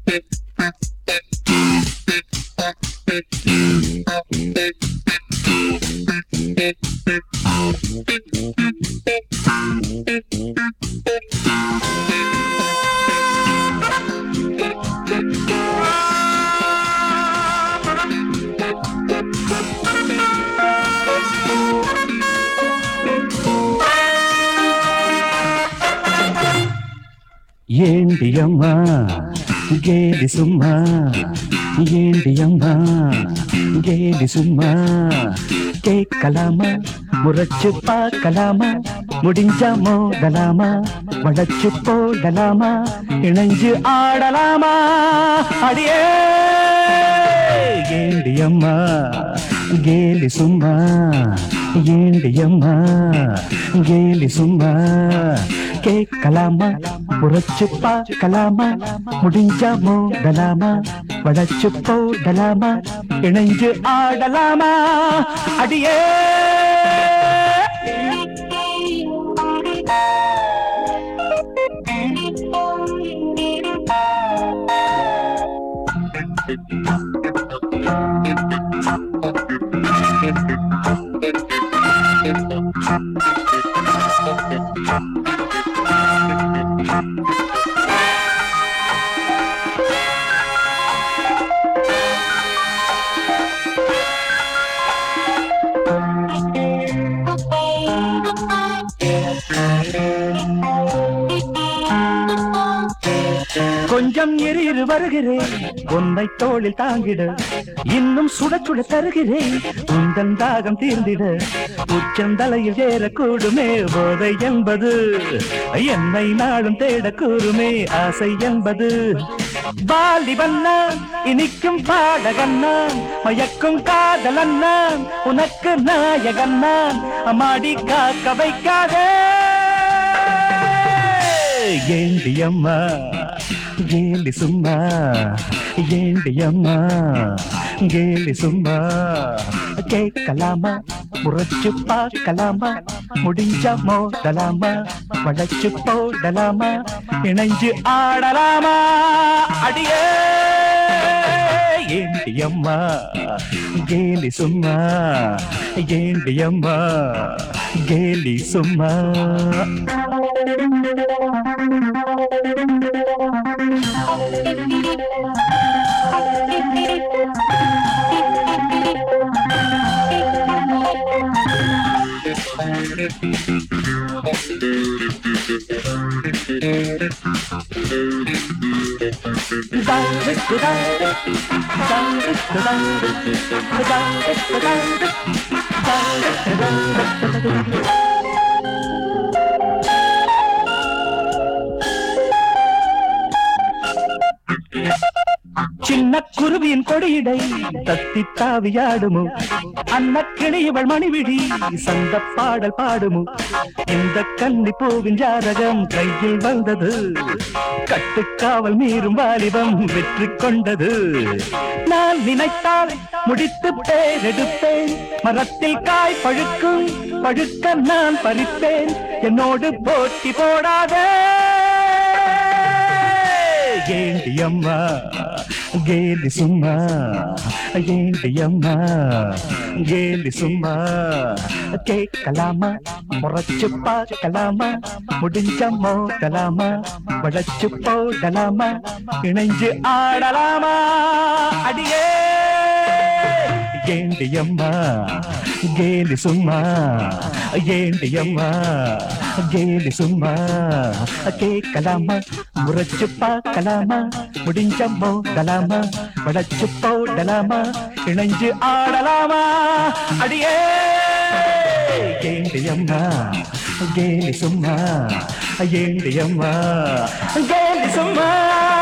ఏంటి అమ్మా గేలి సుమ్మా ఏంటి అమ్మా గేలి సుమ్మా கேட்கலாமா முறைச்சு பார்க்கலாமா முடிஞ்சா மோதலாமா வளைச்சு போடலாமா இணைஞ்சு ஆடலாமா அடியே ஏண்டி அம்மா கேலி சும்மா ஏண்டி அம்மா கேலி சும்மா கேட்கலாமா முறைச்சு பார்க்கலாமா முடிஞ்சா மோதலாமா வளைச்சு போடலாமா இணைஞ்சு ஆடலாமா அடியே கொஞ்சம் இரு இரு வருகிறேன் உன்னை தோளில் தாங்கிட இன்னும் சுட சுட தருகிறேன் உந்தன் தாகம் தீர்ந்திட உச்சந்தலையில் ஏறக்கூடுமே போதை என்பது என்னை நாளும் தேடக்கூடுமே ஆசை என்பது வாலிபன்னான் இனிக்கும் பாடகன்னான் மயக்கும் காதலன்னான் உனக்கு நாயகன்னான் அம்மாடி காக்க வைக்காதே ஏண்டி அம்மா கேலி சும்மா ஏண்டி அம்மா கேலி சும்மா கேட்கலாமா முறைச்சு பார்க்கலாமா முடிஞ்சா மோதலாமா வளைச்சு போடலாமா இணைஞ்சு ஆடலாமா அடியே ஏண்டி அம்மா கேலி சும்மா ஏண்டி அம்மா கேலி சும்மா சின்ன குருவியின் கொடியிடை தத்தி தாவியாடுமோ அன்னக்கிளி இவள் மணிவிழி சந்த பாடல் பாடுமோ இந்த கன்னி பூவின் ஜாதகம் கையில் வந்தது கட்டுக்காவல் மீறும் வாலிபம் வெற்றி கொண்டது நான் நினைத்தால் முடித்து பேரெடுப்பேன் மரத்தில் காய் பழுக்கும் பழுக்க நான் பறிப்பேன் என்னோடு போட்டி போடாதே ஏண்டி அம்மா கேலி சும்மா ஏண்டி அம்மா கேலி சும்மா கேட்கலாமா முறைச்சு பார்க்கலாமா முடிஞ்ச மோதலாமா வளைச்சு போடலாமா இணைஞ்சு ஆடலாமா அடியே ஏண்டி அம்மா கேலி சும்மா ஏண்டி அம்மா கேலி சும்மா கேட்கலாமா முறைச்சு பார்க்கலாமா முடிஞ்ச மோதலாமா வளைச்சு போடலாமா இணைஞ்சு ஆடலாமா அடியே ஏண்டி அம்மா கேலி சும்மா ஏண்டி அம்மா கேலி சும்மா